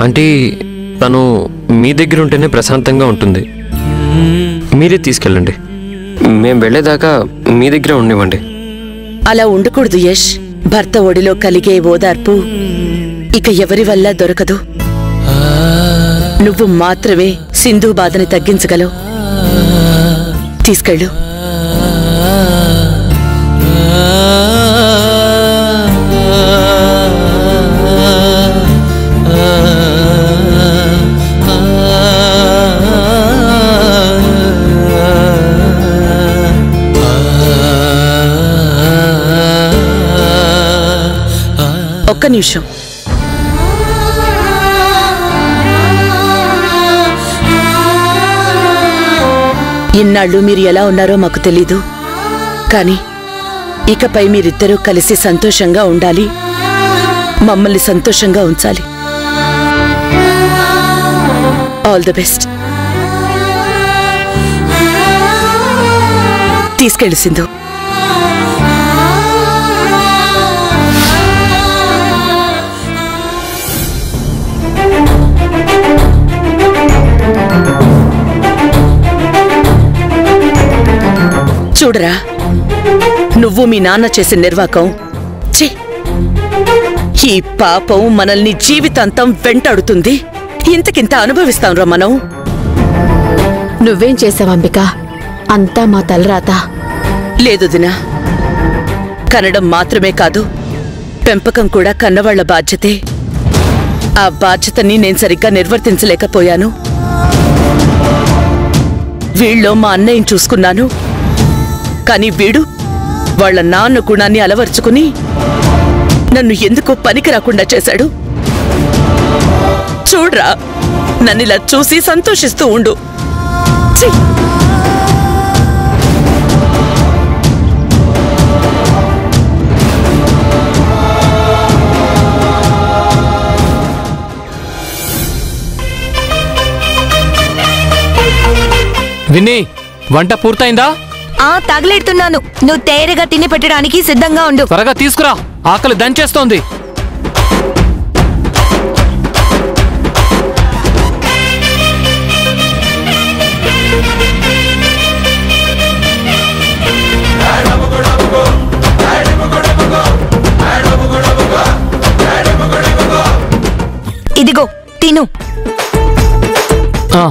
Aunty తను మీ దగ్గర ఉంటేనే ప్రశాంతంగా ఉంటుంది మీరే తీసుకెళ్ళండి మేము వెళ్ళేదాకా మీ దగ్గర ఉండివ్వండి అలా ఉండకూడదు యష్ భర్త ఒడిలో కలిగే ఓదార్పు ఇక ఎవరి వల్ల దొరకదు నువ్వు మాత్రమే సింధు బాధని తగ్గించగలవు తీసుకెళ్ళు ఒక్క నిమిషం ఇన్నాళ్ళు మీరు ఎలా ఉన్నారో మాకు తెలీదు కానీ ఇకపై మీరిద్దరూ కలిసి సంతోషంగా ఉండాలి మమ్మల్ని సంతోషంగా ఉంచాలి ఆల్ ది బెస్ట్ తీసుకెళ్ళు సింధు చూడరా నువ్వు మీ నాన్న చేసిన నిర్వాకం ఛీ ఈ పాపం మనల్ని జీవితాంతం వెంటాడుతుంది ఇంతకింత అనుభవిస్తాంరా మనం నువ్వేం చేసావు అంబిక అంతా మా తలరాత లేదు దినా కనడం మాత్రమే కాదు పెంపకం కూడా కన్నవాళ్ల బాధ్యతే ఆ బాధ్యతని నేను సరిగ్గా నిర్వర్తించలేకపోయాను వీళ్ళో మా అన్నయ్యని చూసుకున్నాను కానీ వీడు వాళ్ళ నాన్న గుణాన్ని అలవర్చుకుని నన్ను ఎందుకో పనికి రాకుండా చేశాడు చూడ్రా నన్నిలా చూసి సంతోషిస్తూ ఉండు ఛీ! విన్నీ వంట పూర్తయిందా ఆ తగలెడుతున్నాను నువ్వు తేరగా తిని పెట్టడానికి సిద్ధంగా ఉండు త్వరగా తీసుకురా ఆకలి దంచేస్తోంది ఇదిగో తిను ఆ,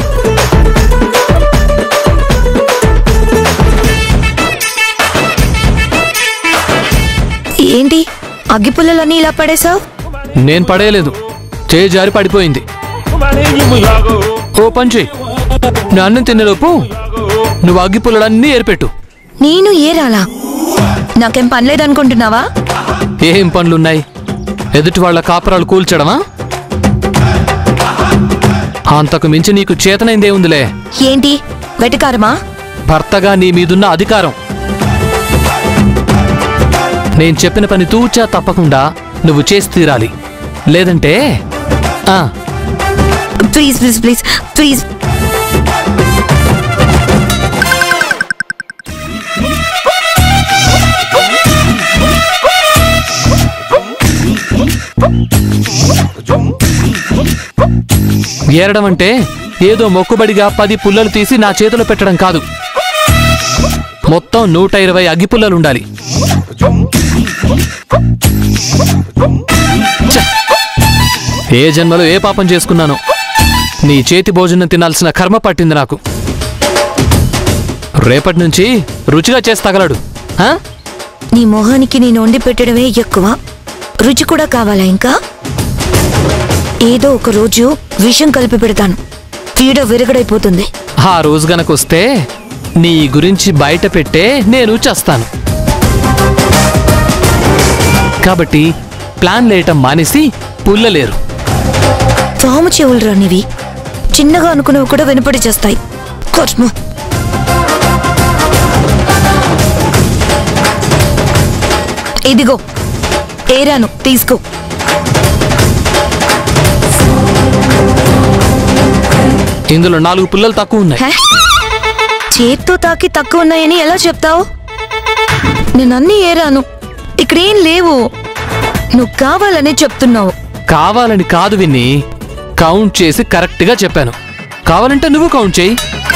ఏంటి అగ్గిపుల్లలన్నీ ఇలా పడేశావు నేను పడేయలేదు చేయి జారి పడిపోయింది ఓ పంచి నా అన్నం తినేలోపు నువ్వు అగ్గి పుల్లలన్నీ ఏర్పెట్టు నేను ఏరాలా నాకేం పనిలేదనుకుంటున్నావా ఏం పనులున్నాయి ఎదుటి వాళ్ళ కాపురాలు కూల్చడమా అంతకు మించి నీకు చేతనైందేముందిలే ఏంటి వెటకారమా భర్తగా నీ మీదున్న అధికారం నేను చెప్పిన పని తూచా తప్పకుండా నువ్వు చేసి తీరాలి లేదంటే ఆ, ప్లీజ్ ప్లీజ్ ప్లీజ్ ప్లీజ్ ఏరడం అంటే ఏదో మొక్కుబడిగా పది పుల్లలు తీసి నా చేతిలో పెట్టడం కాదు మొత్తం నూట ఇరవై అగ్గి పుల్లలుండాలి ఛ! ఏ జన్మలో ఏ పాపం చేసుకున్నానో నీ చేతి భోజనం తినాల్సిన కర్మ పట్టింది నాకు రేపటి నుంచి రుచిగా చేసి తగలడు ఆ? నీ మొహానికి నేను వండి పెట్టడమే ఎక్కువ రుచి కూడా కావాలా ఇంకా ఏదో ఒక రోజు విషం కలిపి పెడతాను పీడ విరగడైపోతుంది ఆ రోజు గనకొస్తే నీ గురించి బయట పెట్టే నేను చేస్తాను కాబట్టి ప్లాన్ లేయటం మానేసి పుల్లలేరు పాము చెవులు రానివి చిన్నగా అనుకున్నవి కూడా వినపడి చేస్తాయి కర్మ ఇదిగో ఏరాను తీసుకో ఇందులో నాలుగు పుల్లలు తక్కువ ఉన్నాయి హే? చేత్తో తాకి తక్కువ ఉన్నాయని ఎలా చెప్తావు నేను అన్నీ ఏరాను ఇక్కడేం లేవు నువ్వు కావాలనే చెప్తున్నావు కావాలని కాదు విన్ని కౌంట్ చేసి కరెక్ట్గా చెప్పాను కావాలంటే నువ్వు కౌంట్ చేయి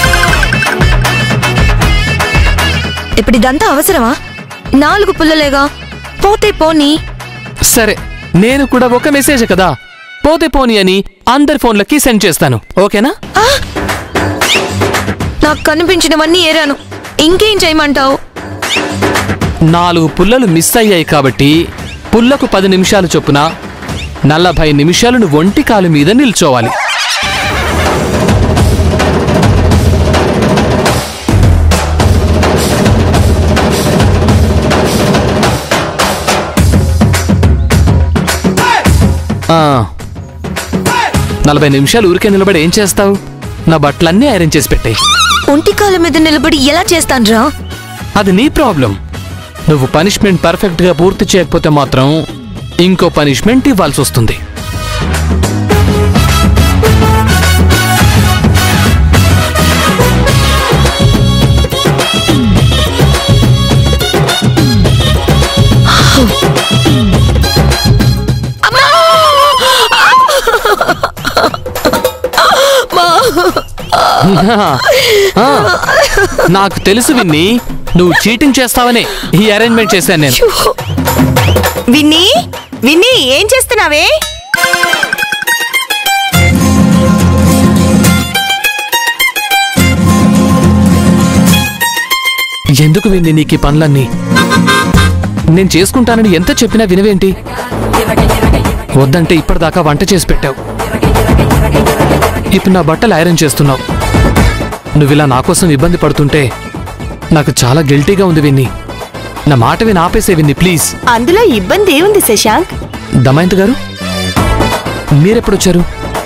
ఇప్పుడు ఇదంతా అవసరమా నాలుగు పుల్లలేగా పోతే పోనీ సరే నేను కూడా ఒక మెసేజ్ కదా పోతే పోని అని అందరి ఫోన్లకి సెండ్ చేస్తాను ఓకేనా నాకు కనిపించినవన్నీ ఏరాను ఇంకేం చేయమంటావు నాలుగు పుల్లలు మిస్ అయ్యాయి కాబట్టి పుల్లకు పది నిమిషాలు చొప్పున నలభై నిమిషాలు నువ్వు ఒంటి కాలు మీద నిల్చోవాలి ఆ, నలభై నిమిషాలు ఊరికే నిలబడి ఏం చేస్తావు నా బట్టలన్నీ ఐరన్ చేసి పెట్టాయి ఒంటి కాళ్ళ మీద నిలబడి ఎలా చేస్తాన్రా అది నీ ప్రాబ్లం నువ్వు పనిష్మెంట్ పర్ఫెక్ట్గా పూర్తి చేయకపోతే మాత్రం ఇంకో పనిష్మెంట్ ఇవ్వాల్సి వస్తుంది ఆ, నాకు తెలుసు విన్ని నువ్వు చీటింగ్ చేస్తావనే ఈ అరేంజ్మెంట్ చేశాను నేను విన్నీ విన్నీ ఏం చేస్తున్నావే ఎందుకు విన్ని నీకు ఈ పనులన్నీ నేను చేసుకుంటానని ఎంత చెప్పినా వినవేంటి వద్దంటే ఇప్పటిదాకా వంట చేసి పెట్టావు ఇప్పుడు నా బట్టలు ఐరన్ చేస్తున్నావు నువ్విలా నా కోసం ఇబ్బంది పడుతుంటే నాకు చాలా గిల్టీగా ఉంది విన్ని నా మాట విని ఆపేసే విన్ని ప్లీజ్ అందులో ఇబ్బంది ఏముంది శశాంక్ దమయంత్ గారు మీరెప్పుడొచ్చారు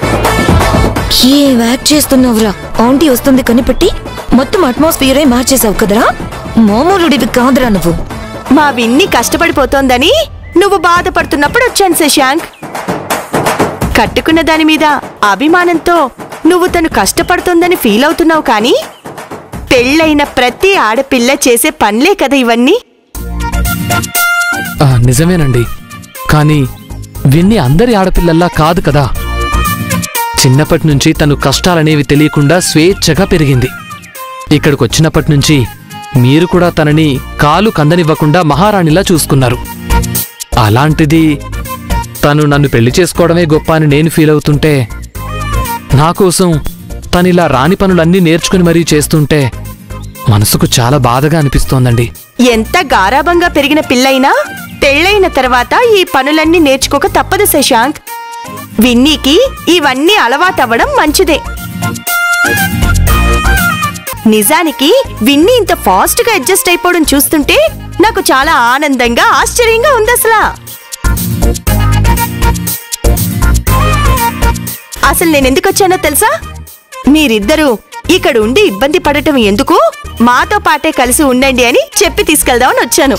ఏం యాక్ట్ చేస్తున్నావురా ఆంటీ వస్తుంది కనిపెట్టి మొత్తం అట్మాస్ఫియరే మార్చేసావు కదరా మామూలుడివి కాదురా నువ్వు మా విన్ని కష్టపడిపోతోందని నువ్వు బాధపడుతున్నప్పుడు వచ్చాను శశాంక్ కట్టుకున్న దాని మీద అభిమానంతో నువ్వు తను కష్టపడుతోందని ఫీల్ అవుతున్నావు కానీ పెళ్ళైన ప్రతి ఆడపిల్ల చేసే పనులే కదా ఇవన్నీ ఆ, నిజమేనండి కానీ విన్ని అందరి ఆడపిల్లల్లా కాదు కదా చిన్నప్పటి నుంచి తను కష్టాలనేవి తెలియకుండా స్వేచ్ఛగా పెరిగింది ఇక్కడికి వచ్చినప్పటి నుంచి మీరు కూడా తనని కాలు కందనివ్వకుండా మహారాణిలా చూసుకున్నారు అలాంటిది తను నన్ను పెళ్లి చేసుకోవడమే గొప్ప అని నేను ఫీల్ అవుతుంటే నా కోసం తను ఇలా రాని పనులన్నీ నేర్చుకుని మరీ చేస్తుంటే మనసుకు చాలా బాధగా అనిపిస్తోందండి ఎంత గారాబంగా పెరిగిన పిల్లైనా పెళ్ళైన తర్వాత ఈ పనులన్నీ నేర్చుకోక తప్పదు శశాంక్ విన్నీకి ఇవన్నీ అలవాటవ్వడం మంచిదే నిజానికి విన్నీ ఇంత ఫాస్ట్ గా అడ్జస్ట్ అయిపోవడం చూస్తుంటే నాకు చాలా ఆనందంగా ఆశ్చర్యంగా ఉంది అసలు అసలు నేను ఎందుకు వచ్చానో తెలుసా మీరిద్దరూ ఇక్కడ ఉండి ఇబ్బంది పడటం ఎందుకు మాతో పాటే కలిసి ఉండండి అని చెప్పి తీసుకెళ్దామని వచ్చాను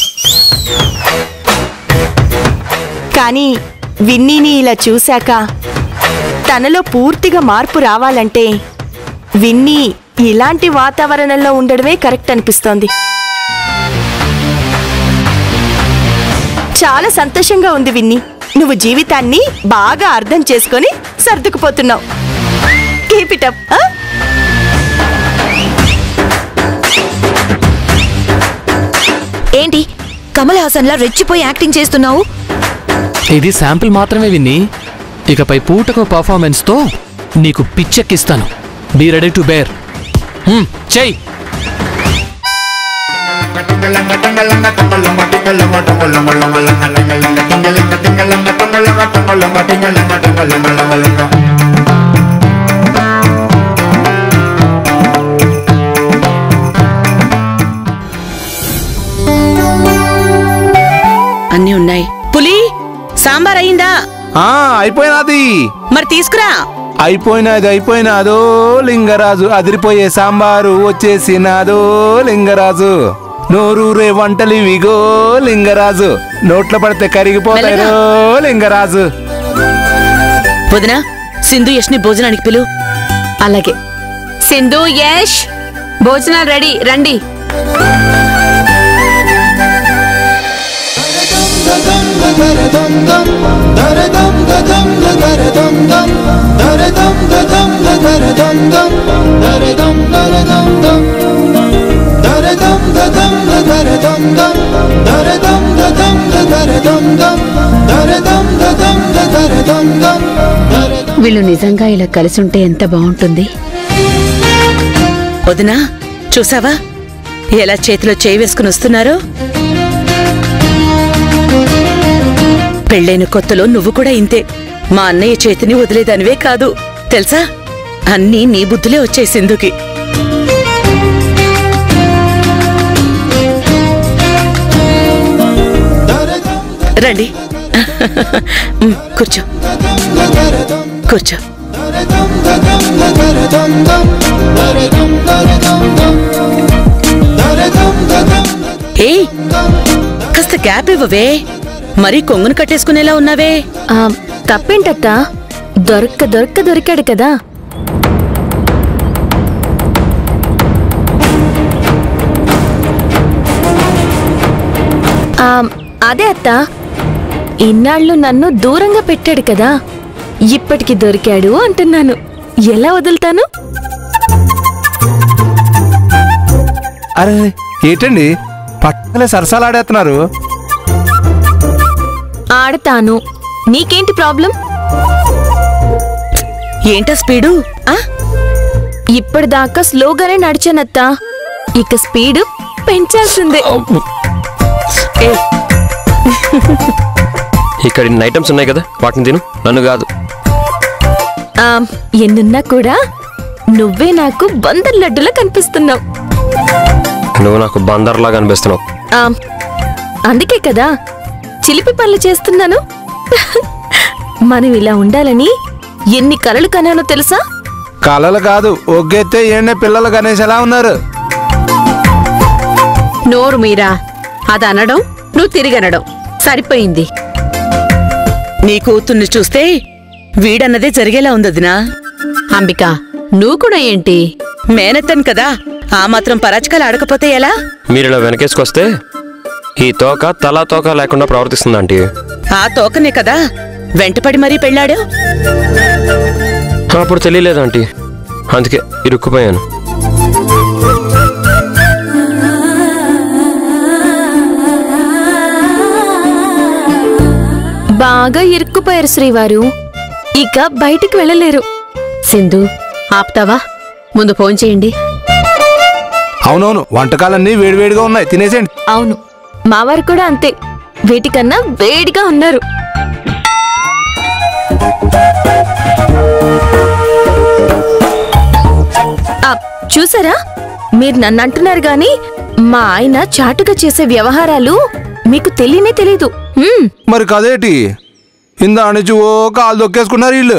కానీ విన్నీని ఇలా చూశాక తనలో పూర్తిగా మార్పు రావాలంటే విన్నీ ఇలాంటి వాతావరణంలో ఉండడమే కరెక్ట్ అనిపిస్తోంది చాలా సంతోషంగా ఉంది విన్ని నువ్వు జీవితాన్ని బాగా అర్థం చేసుకొని సర్దుకుపోతున్నావు కీప్ ఇట్ అప్ ఏంటి కమల్ హాసన్లా రెచ్చిపోయి యాక్టింగ్ చేస్తున్నావు ఇది శాంపిల్ మాత్రమే విని ఇకపై పూటకో పర్ఫార్మెన్స్తో నీకు పిచ్చెక్కిస్తాను బీ రెడీ టు బేర్ చెయ్యి అన్నీ ఉన్నాయి పులి సాంబార్ అయిందా ఆ అయిపోయినది మరి తీసుకురా అయిపోయినది అయిపోయినాదో లింగరాజు అదిరిపోయే సాంబారు వచ్చేసినాదో లింగరాజు నోరూరే వంటలు ఇవిగో లింగరాజు నోట్లో పడితే కరిగిపోతాయో లింగరాజు వదినా సింధు యష్ని భోజనానికి పిలు అలాగే సింధు యష్ భోజనాలు రెడీ రండి వీళ్ళు నిజంగా ఇలా కలిసి ఉంటే ఎంత బాగుంటుంది వదినా చూసావా ఎలా చేతిలో చేయి వేసుకుని వస్తున్నారో పెళ్ళైన కొత్తలో నువ్వు కూడా ఇంతే మా అన్నయ్య చేతిని వదిలేదానివే కాదు తెలుసా అన్నీ నీ బుద్ధులే వచ్చాయి సింధుకి రండి ఉమ్, కూర్చో కూర్చో ఏయ్ కాస్త గ్యాప్ ఇవ్వవే మరీ కొంగును కట్టేసుకునేలా ఉన్నావే ఆ, తప్పేంటక్క దొరక్క దొరక్క దొరికాడు కదా ఆ, అదే అత్త ఇన్నాళ్ళు నన్ను దూరంగా పెట్టాడు కదా ఇప్పటికి దొరికాడు అంటున్నాను ఎలా వదులుతాను అరే ఏంటండి పక్కనే సరసాలాడేస్తున్నారు ఆడతాను నీకేంటి ప్రాబ్లం ఏంటా స్పీడు ఆ ఇప్పటిదాకా స్లోగానే నడిచానత్తా ఇక స్పీడ్ పెంచాల్సిందే ఏ ఇక్కడ ఇన్ని ఐటమ్స్ ఉన్నాయి కదా వాటిని తిను నన్ను కాదు ఆ, ఎన్నున్నా కూడా నువ్వే నాకు బందర్ లడ్డులా కనిపిస్తున్నావు నువ్వు నాకు బందర్లాగా అనిపిస్తున్నావు ఆ, అందుకే కదా చిలిపి పనులు చేస్తున్నాను మనం ఇలా ఉండాలని ఎన్ని కలలు కనానో తెలుసా కళలు కాదు ఒగ్గెత్తే ఏండే పిల్లలు గణేష్ ఉన్నారు నోరు మీరా అది అనడం నువ్వు తిరిగనడం సరిపోయింది నీ కూతుర్ని చూస్తే వీడన్నదే జరిగేలా ఉందదినా అంబిక నువ్వు కూడా ఏంటి మేనత్తను కదా ఆ మాత్రం పరాచకాలు ఆడకపోతే ఎలా మీరు ఇలా వెనకేసుకొస్తే ఈ తోక తలా తోక లేకుండా ప్రవర్తిస్తుంది ఆంటీ ఆ తోకనే కదా వెంటపడి మరీ పెళ్ళాడు అప్పుడు తెలియలేదు ఆంటీ అందుకే ఇరుక్కుపోయాను బాగా ఇరుక్కుపోయారు శ్రీవారు ఇక బయటికి వెళ్ళలేరు సింధు ఆపుతావా ముందు ఫోన్ చేయండి అవునవును వంటకాలన్నీ వేడివేడిగా ఉన్నాయి తినేసేయండి అవును మావారు కూడా అంతే వీటికన్నా వేడిగా ఉన్నారు ఆ, చూసారా మీరు నన్ను అంటున్నారు గాని మా ఆయన చాటుగా చేసే వ్యవహారాలు మీకు తెలియనే తెలీదు హ్మ్, మరి కదేటి ఇందా నుంచి ఓ కాలు దొక్కేసుకున్నారు వీళ్ళు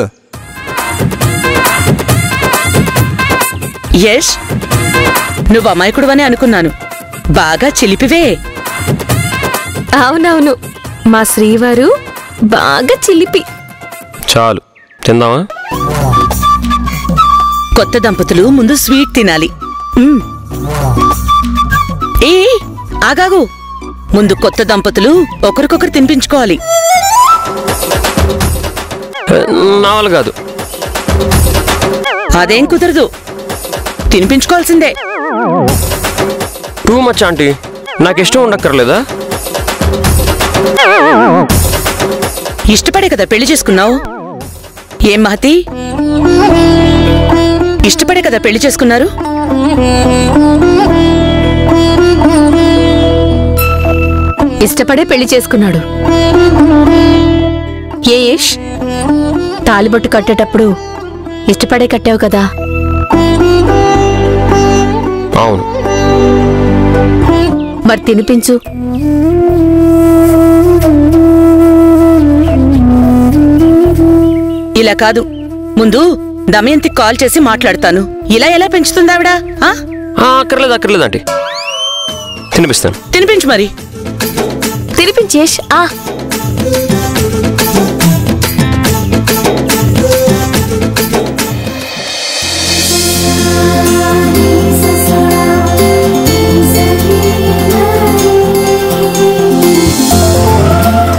యష్ నువ్వు అమాయకుడువని అనుకున్నాను బాగా చిలిపివే అవునవును మా శ్రీవారు బాగా చిలిపి చాలు తిందామా కొత్త దంపతులు ముందు స్వీట్ తినాలి మ్. ఏ ఆగాగు ముందు కొత్త దంపతులు ఒకరికొకరు తినిపించుకోవాలి ఏ, నా వల్ల కాదు అదేం కుదరదు తినిపించుకోవాల్సిందే టూ మచ్ ఆంటీ నాకు ఇష్టం ఉండక్కర్లేదా ఇష్టపడే కదా పెళ్లి చేసుకున్నావు ఏం మహతి ఇష్టపడే కదా పెళ్లి చేసుకున్నారు ఇష్టపడే పెళ్లి చేసుకున్నాడు ఏ యష్ తాలిబొట్టు కట్టేటప్పుడు ఇష్టపడే కట్టావు కదా అవును మరి తినిపించు ఇలా కాదు ముందు దమయంతి కాల్ చేసి మాట్లాడతాను ఇలా ఎలా పెంచుతుందావిడ ఆ? ఆ, అక్కర్లేదు అక్కర్లేదు ఆంటీ తినిపిస్తాను తినిపించు మరి తినిపించేష్ ఆ Thank you.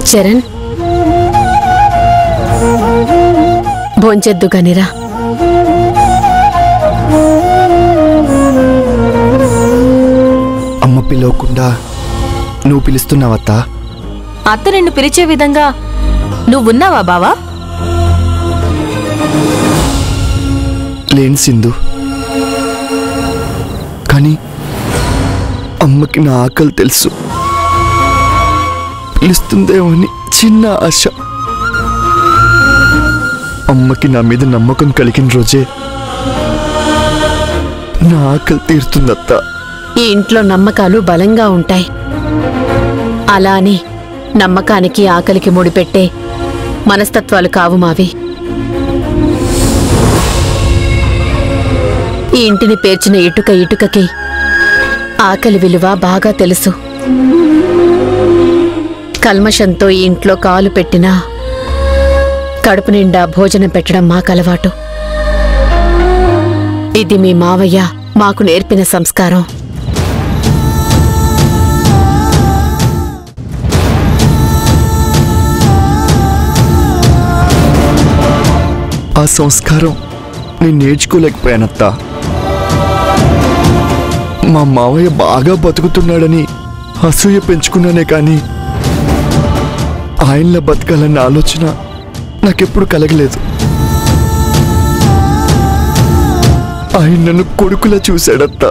చరణ్ భోంచెద్దు గనిరా అమ్మ పిలవకుండా నువ్వు పిలుస్తున్నావత్తా అత్త నిన్ను పిలిచే విధంగా నువ్వున్నావా బావా లేని సింధు కానీ అమ్మకి నా ఆకలి తెలుసు పిలుస్తుందేమో అని చిన్న ఆశ అమ్మకి నా మీద నమ్మకం కలిగిన రోజే నా ఆకలి తీరుతుందత్తా ఈ ఇంట్లో నమ్మకాలు బలంగా ఉంటాయి అలా అని నమ్మకానికి ఆకలికి ముడిపెట్టే మనస్తత్వాలు కావు మావి ఈ ఇంటిని పేర్చిన ఇటుక ఇటుకకి ఆకలి విలువ బాగా తెలుసు కల్మషంతో ఈ ఇంట్లో కాలు పెట్టినా కడుపు నిండా భోజనం పెట్టడం మాకలవాటు ఇది మీ మావయ్య మాకు నేర్పిన సంస్కారం ఆ సంస్కారం నేను నేర్చుకోలేకపోయానత్తా మా మావయ్య బాగా బతుకుతున్నాడని అసూయ పెంచుకున్నానే కానీ ఆయనలా బతకాలన్న ఆలోచన నాకెప్పుడు కలగలేదు ఆయన నన్ను కొడుకులా చూశాడత్తా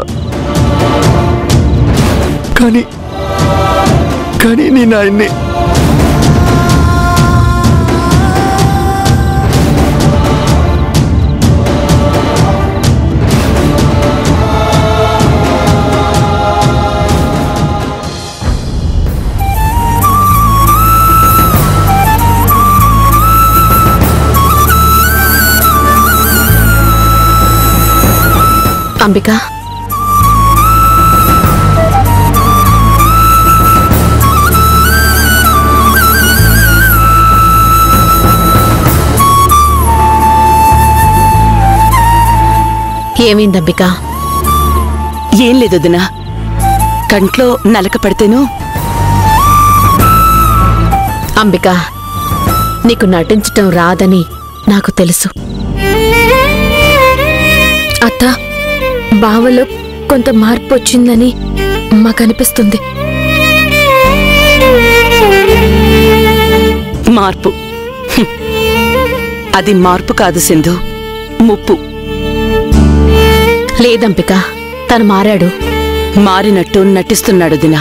కానీ కానీ నేను ఆయన్ని అంబిక ఏమైంది అంబిక ఏం లేదు వదినా కంట్లో నలక పడితేను అంబిక నీకు నటించటం రాదని నాకు తెలుసు అత్త బావలో కొంత మార్పు వచ్చిందని మాకనిపిస్తుంది మార్పు హ్మ్. అది మార్పు కాదు సింధు ముప్పు లేదంబిక తను మారాడు మారినట్టు నటిస్తున్నాడు దినా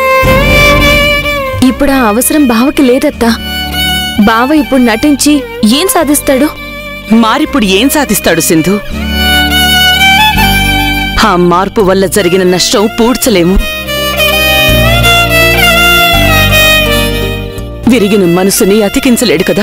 ఇప్పుడు ఆ అవసరం బావకి లేదత్తా బావ ఇప్పుడు నటించి ఏం సాధిస్తాడు మారిప్పుడు ఏం సాధిస్తాడు సింధు ఆ మార్పు వల్ల జరిగిన నష్టం పూడ్చలేము విరిగిన మనసుని అతికించలేడు కదా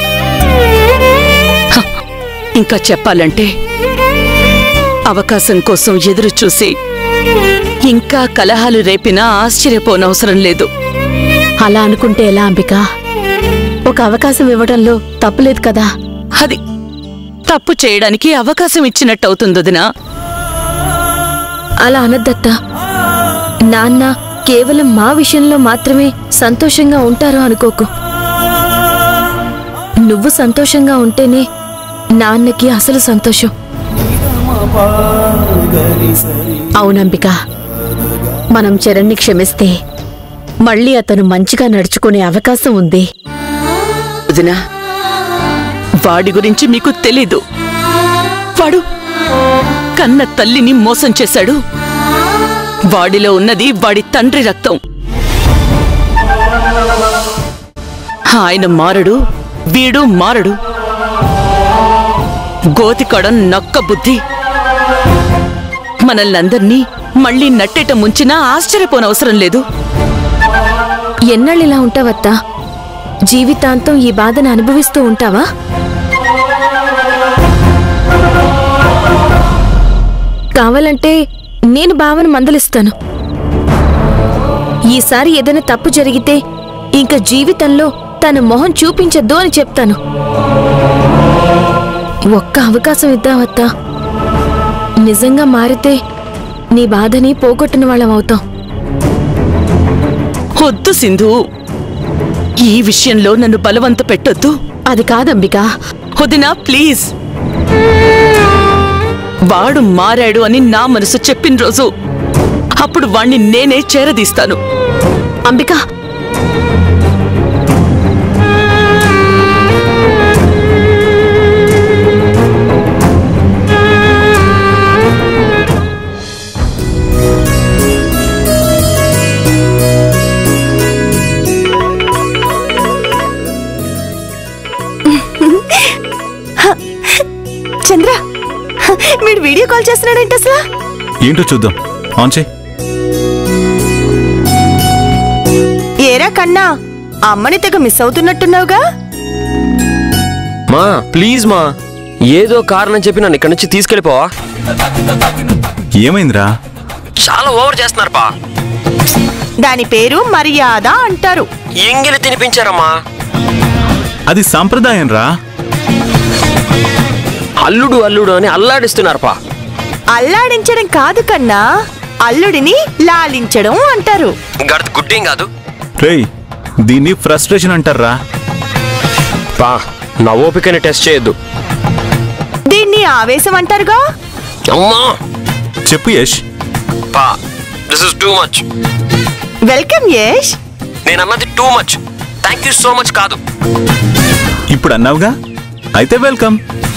హ, ఇంకా చెప్పాలంటే అవకాశం కోసం ఎదురు చూసి ఇంకా కలహాలు రేపినా ఆశ్చర్యపోనవసరం లేదు అలా అనుకుంటే ఎలా అంబిక ఒక అవకాశం ఇవ్వడంలో తప్పులేదు కదా అది తప్పు చేయడానికి అవకాశం ఇచ్చినట్టు అవుతుంది వదినా అలా అనద్దత్తా నాన్న కేవలం మా విషయంలో మాత్రమే సంతోషంగా ఉంటారు అనుకోకు నువ్వు సంతోషంగా ఉంటేనే నాన్నకి అసలు సంతోషం అవునంబిక మనం చరణ్ని క్షమిస్తే మళ్ళీ అతను మంచిగా నడుచుకునే అవకాశం ఉంది వదినా వాడి గురించి మీకు తెలీదు వాడు కన్న తల్లిని మోసం చేశాడు వాడిలో ఉన్నది వాడి తండ్రి రక్తం ఆయన మారడు వీడు మారడు గోతికడం నక్క బుద్ధి మనల్నందర్నీ మళ్ళీ నట్టేట ముంచినా ఆశ్చర్యపోనవసరం లేదు ఎన్నాళ్ళు ఇలా ఉంటావత్తా జీవితాంతం ఈ బాధను అనుభవిస్తూ ఉంటావా కావాలంటే నేను బావను మందలిస్తాను ఈసారి ఏదైనా తప్పు జరిగితే ఇంక జీవితంలో తన మొహం చూపించద్దు అని చెప్తాను ఒక్క అవకాశం ఇద్దావత్తా నిజంగా మారితే నీ బాధని పోగొట్టిన వాళ్ళం అవుతాం వద్దు సింధు ఈ విషయంలో నన్ను బలవంత పెట్టొద్దు అది కాదంబిక వదినా ప్లీజ్ వాడు మారాడు అని నా మనసు చెప్పిన రోజు అప్పుడు వాణ్ణి నేనే చేరదీస్తాను అంబిక చంద్ర వీడు వీడియో కాల్ చేస్తున్నాడేంటి అసలు ఏంటో చూద్దాం ఆన్ చేయి ఏరా కన్నా అమ్మని తెగ మిస్ అవుతున్నట్టున్నావుగా మా ప్లీజ్ మా ఏదో కారణం చెప్పి నన్ను ఇక్కడి నుంచి తీసుకెళ్ళిపోవా ఏమైందిరా చాలా ఓవర్ చేస్తున్నారు పా దాని పేరు మర్యాద అంటారు ఎంగిలి తినిపించారమ్మా అది సంప్రదాయం రా అల్లుడు అల్లుడు అని అల్లాడిస్తున్నారు పా అల్లాడించడం కాదు కన్నా అల్లుడిని లాలించడం అంటారు గడత గుడ్డేం కాదు రేయ్ దీన్ని ఫ్రస్ట్రేషన్ అంటారా పా నా ఓపికని టెస్ట్ చేయొద్దు దీన్ని ఆవేశం అంటారుగా అమ్మా చెప్పు యష్ పా this is too much welcome Yash నేను అన్నది too much thank you so much కాదు ఇప్పుడు అన్నావుగా అయితే వెల్కమ్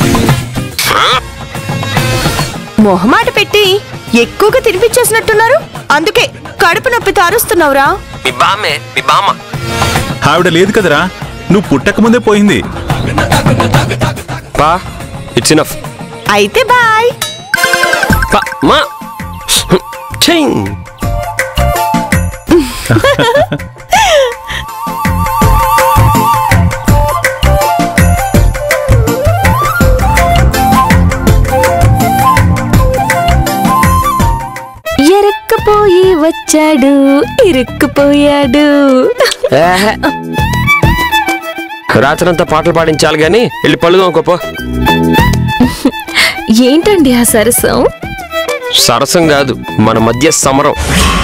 మొహమాట పెట్టి ఎక్కువగా తినిపించేసినట్టున్నారు అందుకే కడుపు నొప్పితో అరుస్తున్నావురా మీ బామ్మే మీ బామ్మ ఆవిడ లేదు కదరా నువ్వు పుట్టక ముందే పోయింది పా ఇట్స్ ఇనఫ్ అయితే బాయ్ పా మా చింగ్ ఎరక్కపోయి వచ్చాడు ఇరుక్కుపోయాడు ఏహే. రాత్రంతా పాటలు పాడించాలి గాని వెళ్ళి పళ్ళు తోముకోపో ఏంటండి ఆ సరసం సరసం కాదు మన మధ్య సమరం